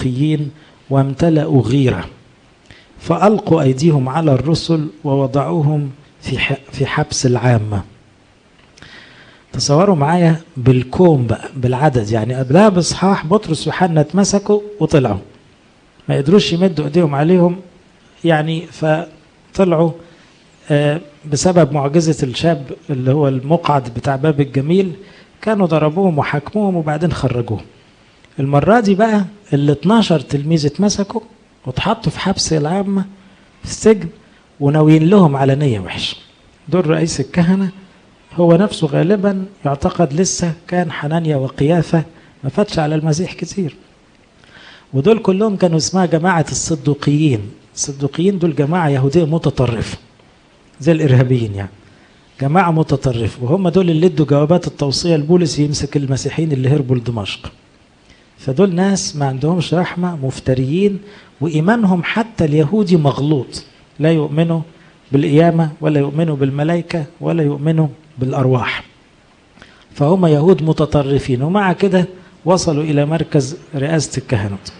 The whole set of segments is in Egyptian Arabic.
الصدوقيين وامتلأوا غيرة فألقوا أيديهم على الرسل ووضعوهم في في حبس العامة تصوروا معايا بالكوم بقى بالعدد يعني قبلها بإصحاح بطرس ويوحنا اتمسكوا وطلعوا ما قدروش يمدوا ايديهم عليهم يعني فطلعوا بسبب معجزة الشاب اللي هو المقعد بتاع باب الجميل كانوا ضربوهم وحكموهم وبعدين خرجوهم المرة دي بقى ال 12 تلميذ اتمسكوا واتحطوا في حبس العامة في السجن وناويين لهم على نية وحشة دول رئيس الكهنة هو نفسه غالبا يعتقد لسه كان حنانيا وقيافة ما فاتش على المسيح كتير ودول كلهم كانوا اسمها جماعة الصدوقيين الصدوقيين دول جماعة يهودية متطرفة زي الإرهابيين يعني جماعة متطرفة وهم دول اللي ادوا جوابات التوصية لبولس يمسك المسيحيين اللي هربوا لدمشق فدول ناس ما عندهمش رحمة مفتريين وإيمانهم حتى اليهودي مغلوط لا يؤمنوا بالقيامة ولا يؤمنوا بالملائكة ولا يؤمنوا بالأرواح فهم يهود متطرفين ومع كده وصلوا إلى مركز رئاسة الكهنوت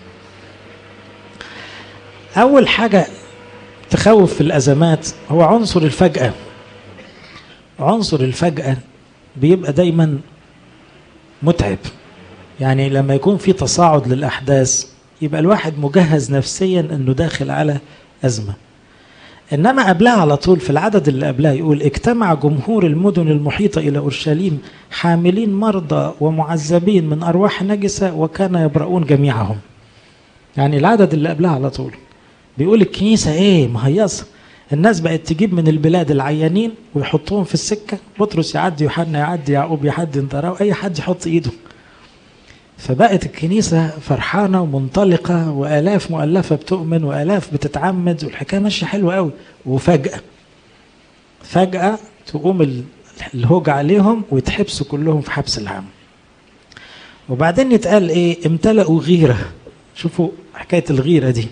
أول حاجة تخوف في الأزمات هو عنصر الفجأة عنصر الفجأة بيبقى دايما متعب يعني لما يكون في تصاعد للأحداث يبقى الواحد مجهز نفسيا أنه داخل على أزمة إنما قبلها على طول في العدد اللي قبلها يقول اجتمع جمهور المدن المحيطة إلى أورشليم حاملين مرضى ومعذبين من أرواح نجسة وكان يبرؤون جميعهم يعني العدد اللي قبلها على طول بيقول الكنيسة إيه مهيصة الناس بقت تجيب من البلاد العيانين ويحطوهم في السكة بطرس يعدي يوحنا يعدي يعقوب يعدي انطراو أي حد يحط إيده فبقت الكنيسة فرحانة ومنطلقة وآلاف مؤلفة بتؤمن وآلاف بتتعمد والحكاية ماشية حلوة قوي وفجأة فجأة تقوم الهوج عليهم ويتحبسوا كلهم في حبس العام وبعدين يتقال ايه امتلأوا غيرة شوفوا حكاية الغيرة دي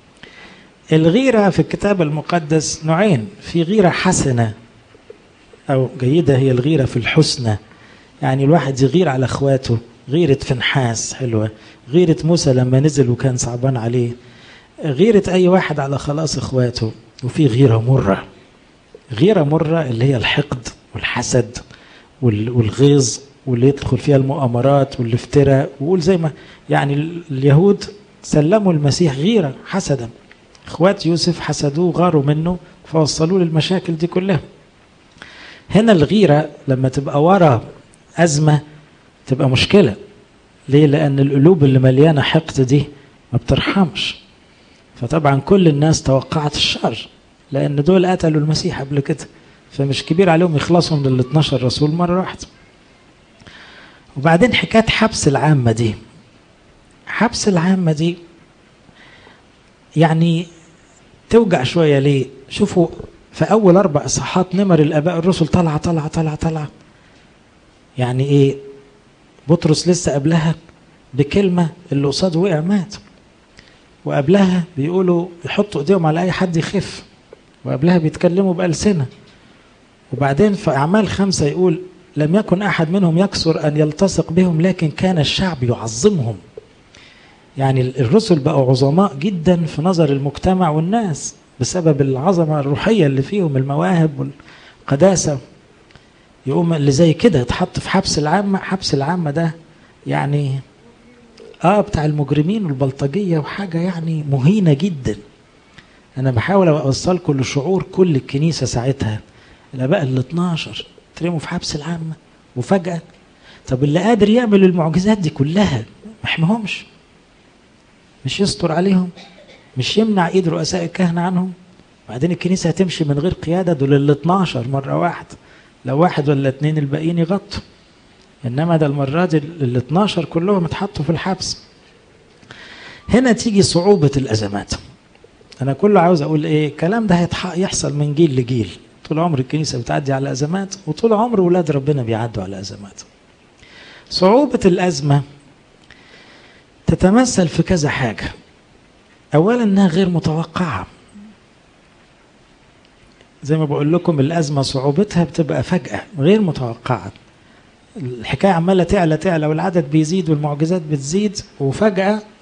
الغيرة في الكتاب المقدس نوعين في غيرة حسنة أو جيدة هي الغيرة في الحسنى يعني الواحد يغير على اخواته غيرة فنحاس حلوة غيرة موسى لما نزل وكان صعبان عليه غيرة أي واحد على خلاص إخواته وفي غيرة مرة غيرة مرة اللي هي الحقد والحسد والغيظ واللي يدخل فيها المؤامرات والافتراء وقول زي ما يعني اليهود سلموا المسيح غيرة حسدا اخوات يوسف حسدوه غاروا منه فوصلوه للمشاكل دي كلها هنا الغيرة لما تبقى ورا أزمة تبقى مشكلة ليه لأن القلوب اللي مليانة حقد دي ما بترحمش فطبعا كل الناس توقعت الشر لأن دول قتلوا المسيح قبل كده فمش كبير عليهم يخلصوا من ال 12 رسول مرة واحدة وبعدين حكاية حبس العامة دي حبس العامة دي يعني توجع شوية ليه شوفوا في أول أربع إصحاحات نمر الآباء الرسل طالعة طالعة طالعة طالعة يعني إيه بطرس لسه قبلها بكلمة اللي قصاده وقع مات وقبلها بيقولوا يحطوا ايديهم على اي حد يخف وقبلها بيتكلموا بألسنة وبعدين في أعمال خمسة يقول لم يكن أحد منهم يكسر أن يلتصق بهم لكن كان الشعب يعظمهم يعني الرسل بقوا عظماء جدا في نظر المجتمع والناس بسبب العظمة الروحية اللي فيهم المواهب والقداسة يقوم اللي زي كده يتحط في حبس العامة حبس العامة ده يعني اه بتاع المجرمين والبلطجية وحاجة يعني مهينة جدا انا بحاول اوصلكم لشعور كل الكنيسة ساعتها الاباء ال 12 ترموا في حبس العامة وفجأة طب اللي قادر يعمل المعجزات دي كلها ما يحميهمش مش يستر عليهم مش يمنع ايد رؤساء الكهنة عنهم بعدين الكنيسة هتمشي من غير قيادة دول ال 12 مرة واحدة لو واحد ولا اتنين الباقيين يغطوا انما ده المرة دي ال 12 كلهم اتحطوا في الحبس هنا تيجي صعوبة الأزمات أنا كله عاوز أقول إيه الكلام ده يحصل من جيل لجيل طول عمر الكنيسة بتعدي على أزمات وطول عمر ولاد ربنا بيعدوا على أزمات صعوبة الأزمة تتمثل في كذا حاجة أولا أنها غير متوقعة زي ما بقول لكم الأزمة صعوبتها بتبقى فجأة غير متوقعة الحكاية عمالة تعلى تعلى والعدد بيزيد والمعجزات بتزيد وفجأة